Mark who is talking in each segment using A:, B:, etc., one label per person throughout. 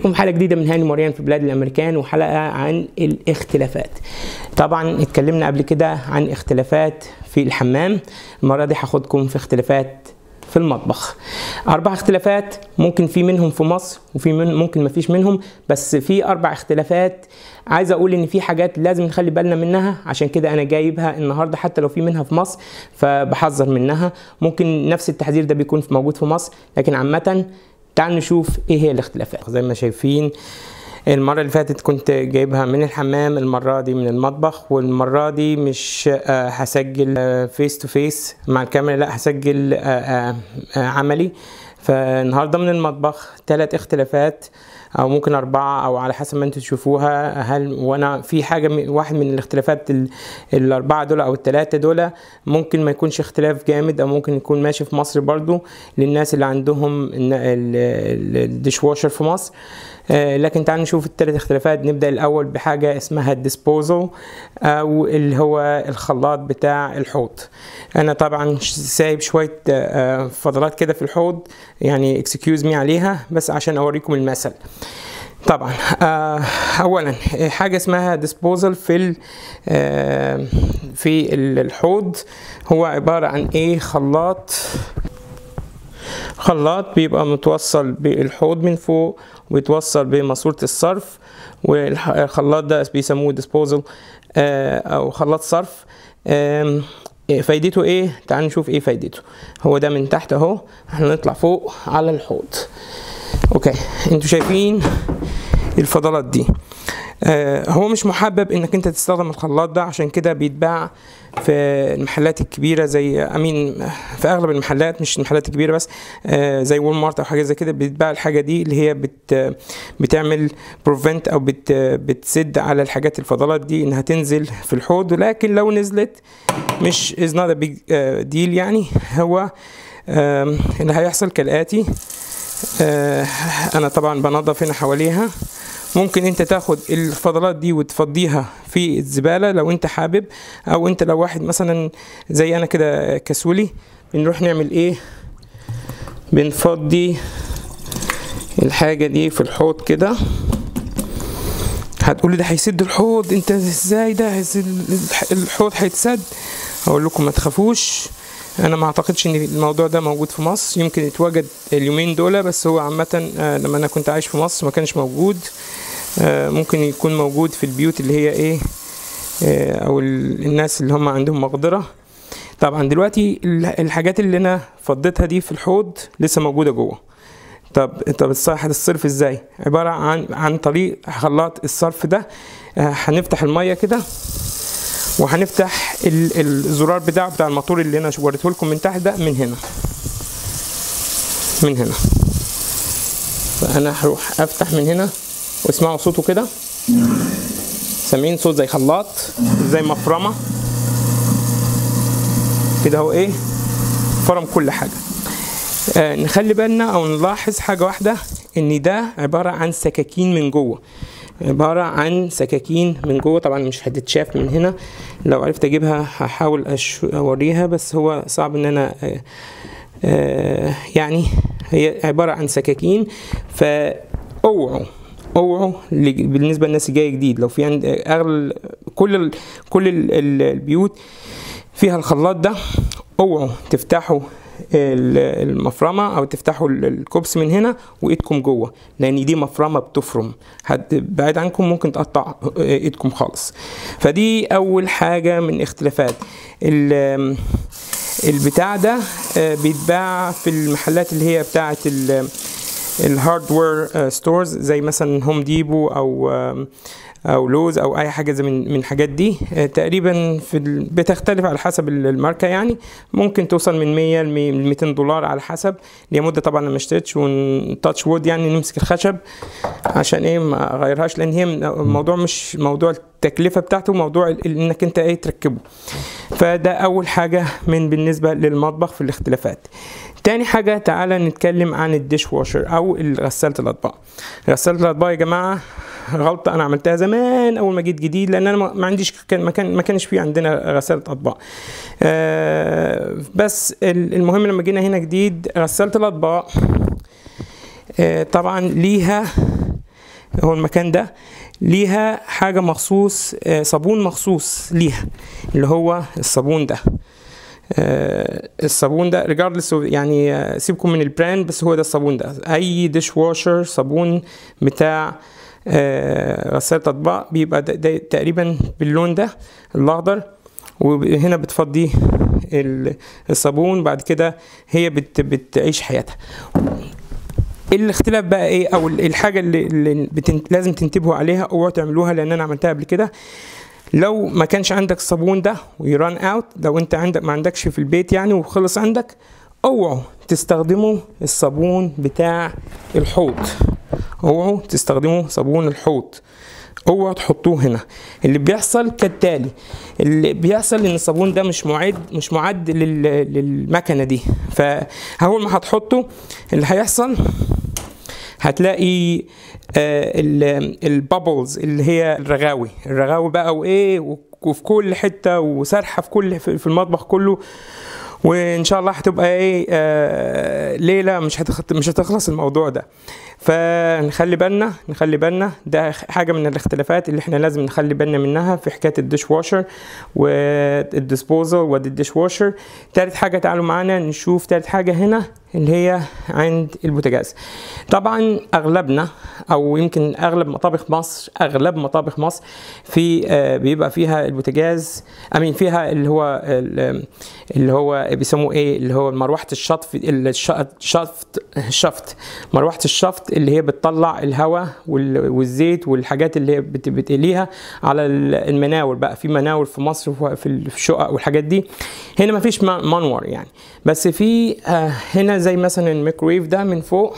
A: بيكم في حلقه جديده من هاني مريان في بلاد الامريكان وحلقه عن الاختلافات طبعا اتكلمنا قبل كده عن اختلافات في الحمام المره دي هاخدكم في اختلافات في المطبخ اربع اختلافات ممكن في منهم في مصر وفي من ممكن ما فيش منهم بس في اربع اختلافات عايز اقول ان في حاجات لازم نخلي بالنا منها عشان كده انا جايبها النهارده حتى لو في منها في مصر فبحذر منها ممكن نفس التحذير ده بيكون موجود في مصر لكن عامه تعالوا نشوف ايه هي الاختلافات زي ما شايفين المرة اللي فاتت كنت جايبها من الحمام المرة دي من المطبخ والمرة دي مش آه، هسجل فيس تو فيس مع الكاميرا لا هسجل آه، آه، آه، عملي فالنهارده من المطبخ ثلاث اختلافات او ممكن اربعه او على حسب ما انتوا تشوفوها هل وانا في حاجه م- واحد من الاختلافات ال- الاربعه دول او الثلاثه دول ممكن ما يكونش اختلاف جامد او ممكن يكون ماشي في مصر برضو للناس اللي عندهم الديش واشر في مصر آه، لكن تعالوا نشوف الثلاث اختلافات نبدا الاول بحاجه اسمها الديسبوزل او اللي هو الخلاط بتاع الحوض انا طبعا ش- سايب شويه آه، آه، فضلات كده في الحوض يعني اكسكيوز مي عليها بس عشان اوريكم المثل طبعا آه، اولا حاجه اسمها ديسبوزل في ال- آه، في ال- الحوض هو عباره عن ايه خلاط خلاط بيبقى متوصل بالحوض من فوق ويتوصل بماسورة الصرف والخلاط ده بيسموه ديسبوزل او خلاط صرف آم، فايدته ايه تعالوا نشوف ايه فايدته هو ده من تحت اهو احنا نطلع فوق على الحوض اوكي انتوا شايفين الفضلات دي آه، هو مش محبب انك انت تستخدم الخلاط ده عشان كده بيتباع في المحلات الكبيره زي امين في اغلب المحلات مش المحلات الكبيره بس آه، زي وول مارت او حاجه زي كده بيتباع الحاجه دي اللي هي بت بتعمل بروفنت او بت بتسد على الحاجات الفضلات دي انها تنزل في الحوض ولكن لو نزلت مش از نوت بيج ديل يعني هو آم، اللي هيحصل كالاتي آه، انا طبعا بنظف هنا حواليها ممكن انت تاخد الفضلات دي وتفضيها في الزباله لو انت حابب او انت لو واحد مثلا زي انا كده كسولي بنروح نعمل ايه بنفضي الحاجه دي في الحوض كده هتقولي ده هيسد الحوض انت ازاي ده هيسد- الحوض هيتسد اقول لكم ما تخافوش انا ما اعتقدش ان الموضوع ده موجود في مصر يمكن يتواجد اليومين دول بس هو عامه آه، لما انا كنت عايش في مصر ما كانش موجود آه، ممكن يكون موجود في البيوت اللي هي ايه آه، او ال- الناس اللي هم عندهم مقدره طبعا دلوقتي ال- الحاجات اللي انا فضيتها دي في الحوض لسه موجوده جوه طب طب الص- هتتصرف ازاي عباره عن عن طريق خلاط الصرف ده آه، هنفتح الميه كده وهنفتح ال- الزرار بتاعه بتاع الموتور اللي انا وريته لكم من تحت ده من هنا من هنا فانا هروح افتح من هنا واسمعوا صوته كده سامعين صوت زي خلاط زي مفرمه كده هو ايه فرم كل حاجه آه نخلي بالنا او نلاحظ حاجه واحده ان ده عباره عن سكاكين من جوه عباره عن سكاكين من جوه طبعا مش هتتشاف من هنا لو عرفت اجيبها هحاول أش- اوريها بس هو صعب ان انا آه آه يعني هي عباره عن سكاكين فاوعوا اوعوا اللي- بالنسبه للناس اللي جايه جديد لو في عند اغلب كل ال كل ال ال البيوت فيها الخلاط ده اوعوا تفتحوا ال- المفرمه او تفتحوا ال- الكوبس من هنا وايدكم جوه لان دي مفرمه بتفرم حد بعيد عنكم ممكن تقطع ايدكم خالص فدي اول حاجه من اختلافات ال- البتاع ده آه، بيتباع في المحلات اللي هي بتاعه ال- الهاردوير ستورز زي مثلا هوم ديبو او آم، او لوز او اي حاجه زي من من الحاجات دي آه، تقريبا في ال... بتختلف على حسب ال- الماركه يعني ممكن توصل من 100 ل 200 دولار على حسب ليها مده طبعا أنا ما اشتريتش ونتاتش وود يعني نمسك الخشب عشان ايه ما اغيرهاش لان هي من- الموضوع مش موضوع التكلفه بتاعته موضوع ال- انك انت ايه تركبه فده اول حاجه من بالنسبه للمطبخ في الاختلافات تاني حاجة تعالى نتكلم عن الديش واشر أو غسالة الأطباق غسالة الأطباق يا جماعة غلطة أنا عملتها زمان أول ما جيت جديد لأن أنا ما ما عنديش كان ما كان ما كانش في عندنا غسالة أطباق آه بس ال- المهم لما جينا هنا جديد غسالة الأطباق آه طبعا ليها هو المكان ده ليها حاجة مخصوص آه، صابون مخصوص ليها اللي هو الصابون ده آه، الصابون ده ريجاردلس يعني آه، سيبكم من البراند بس هو ده الصابون ده اي ديش واشر صابون بتاع آه، غسالة اطباق بيبقى ده ده تقريبا باللون ده الاخضر وهنا بتفضيه ال- الصابون بعد كده هي بت بتعيش حياتها الاختلاف بقى ايه او ال- الحاجه اللي, اللي بتن... لازم تنتبهوا عليها اوعوا تعملوها لان انا عملتها قبل كده لو ما كانش عندك الصابون ده ويران اوت لو انت عندك ما عندكش في البيت يعني وخلص عندك اوعوا تستخدموا الصابون بتاع الحوض اوعوا تستخدموا صابون الحوض اوعوا تحطوه هنا اللي بيحصل كالتالي اللي بيحصل ان الصابون ده مش معد مش معد لل... للمكنه دي فاول ما هتحطه اللي هيحصل هتلاقي البابلز اللي هي الرغاوي الرغاوي بقى وايه وفي كل حته وسرحه في كل في في المطبخ كله وان شاء الله هتبقى ايه آه ليله مش هتخ... مش هتخلص الموضوع ده فنخلي بالنا نخلي بالنا ده حاجه من الاختلافات اللي احنا لازم نخلي بالنا منها في حكايه الديش واشر والديسبوزل والديش واشر تالت حاجه تعالوا معانا نشوف تالت حاجه هنا اللي هي عند البوتاجاز طبعا اغلبنا او يمكن اغلب مطابخ مصر اغلب مطابخ مصر في آه بيبقى فيها البوتاجاز امين فيها اللي هو اللي هو بيسموه ايه اللي هو مروحه الشطف الشفط الشفط مروحه الشفط اللي هي بتطلع الهواء والزيت والحاجات اللي هي بتقليها على المناور بقى في مناور في مصر في الشقق والحاجات دي هنا ما فيش منور يعني بس في آه هنا زي مثلا الميكرويف ده من فوق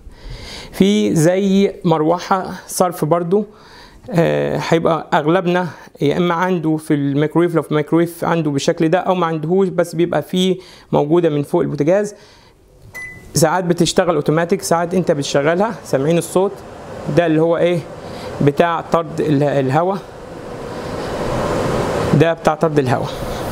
A: في زي مروحه صرف برضو آه هيبقى اغلبنا يا اما عنده في الميكرويف لو في الميكرويف عنده بالشكل ده او ما عندهوش بس بيبقى فيه موجوده من فوق البوتاجاز ساعات بتشتغل اوتوماتيك ساعات انت بتشغلها سامعين الصوت ده اللي هو ايه بتاع طرد الهواء ده بتاع طرد الهواء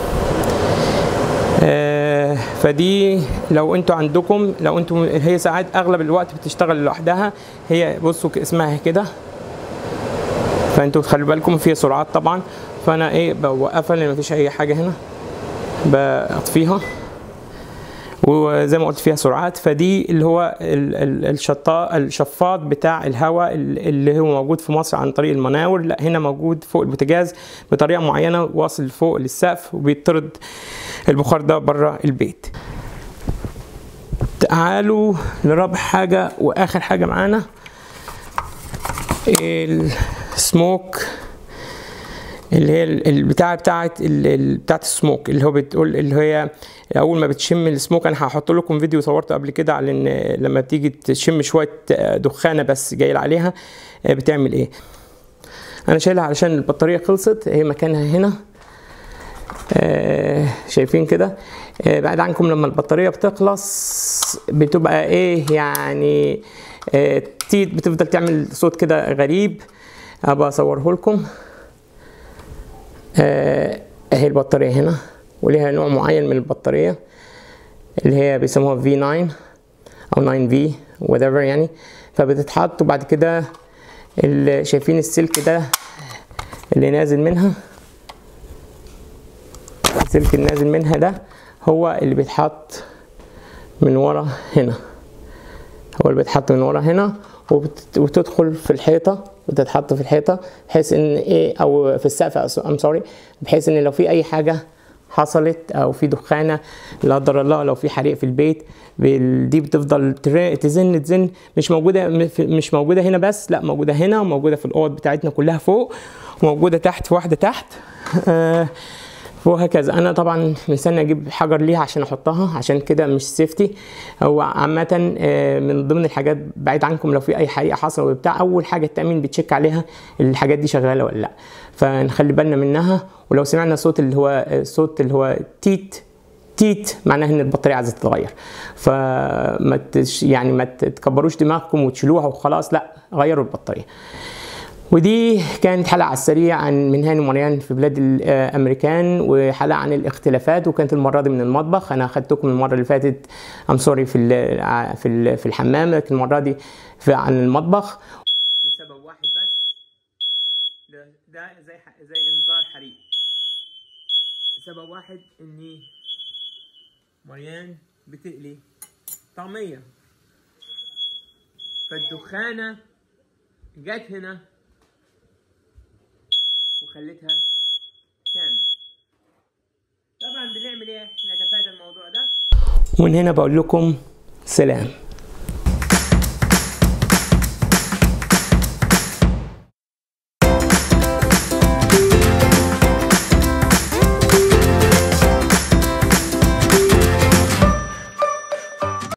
A: آه فدي لو انتوا عندكم لو انتوا هي ساعات اغلب الوقت بتشتغل لوحدها هي بصوا اسمها كده فانتوا تخلوا بالكم فيها سرعات طبعا فانا ايه بوقفها لان مفيش اي حاجه هنا بطفيها وزي ما قلت فيها سرعات فدي اللي هو الشطاء الشفاط بتاع الهواء اللي هو موجود في مصر عن طريق المناور لا هنا موجود فوق البوتاجاز بطريقه معينه واصل فوق للسقف وبيطرد البخار ده بره البيت تعالوا لرابع حاجه واخر حاجه معانا السموك اللي هي البتاعه بتاعت بتاعت السموك اللي هو بتقول اللي هي اول ما بتشم السموك انا هحط لكم فيديو صورته قبل كده على ان لما بتيجي تشم شويه دخانه بس جاي عليها بتعمل ايه انا شايلها علشان البطاريه خلصت هي مكانها هنا آه شايفين كده آه بعد عنكم لما البطاريه بتخلص بتبقى ايه يعني آه تيت بتفضل تعمل صوت كده غريب ابقى اصوره لكم اهي البطاريه هنا وليها نوع معين من البطاريه اللي هي بيسموها في 9 او 9 في whatever يعني فبتتحط وبعد كده شايفين السلك ده اللي نازل منها السلك النازل منها ده هو اللي بيتحط من ورا هنا هو اللي بيتحط من ورا هنا وتدخل في الحيطه وتتحط في الحيطه بحيث ان ايه او في السقف ام سوري بحيث ان لو في اي حاجه حصلت او في دخانه لا قدر الله لو في حريق في البيت دي بتفضل تزن تزن مش موجوده مش موجوده هنا بس لا موجوده هنا وموجوده في الاوض بتاعتنا كلها فوق وموجوده تحت في واحده تحت آه وهكذا انا طبعا مستني اجيب حجر ليها عشان احطها عشان كده مش سيفتي هو عامه من ضمن الحاجات بعيد عنكم لو في اي حريقه حصل وبتاع اول حاجه التامين بتشيك عليها الحاجات دي شغاله ولا لا فنخلي بالنا منها ولو سمعنا صوت اللي هو صوت اللي هو تيت تيت معناه ان البطاريه عايزه تتغير فما تش يعني ما تكبروش دماغكم وتشيلوها وخلاص لا غيروا البطاريه ودي كانت حلقة على السريع عن من هاني مريان في بلاد الأمريكان وحلقة عن الاختلافات وكانت المرة دي من المطبخ أنا أخدتكم المرة اللي فاتت أم سوري في ال في ال في الحمام لكن المرة دي في عن المطبخ لسبب واحد لسبب واحد اني مريان بتقلي طعمية فالدخانة جت هنا وخلتها تعمل طبعا بنعمل ايه نتفادى الموضوع ده ومن هنا بقول لكم سلام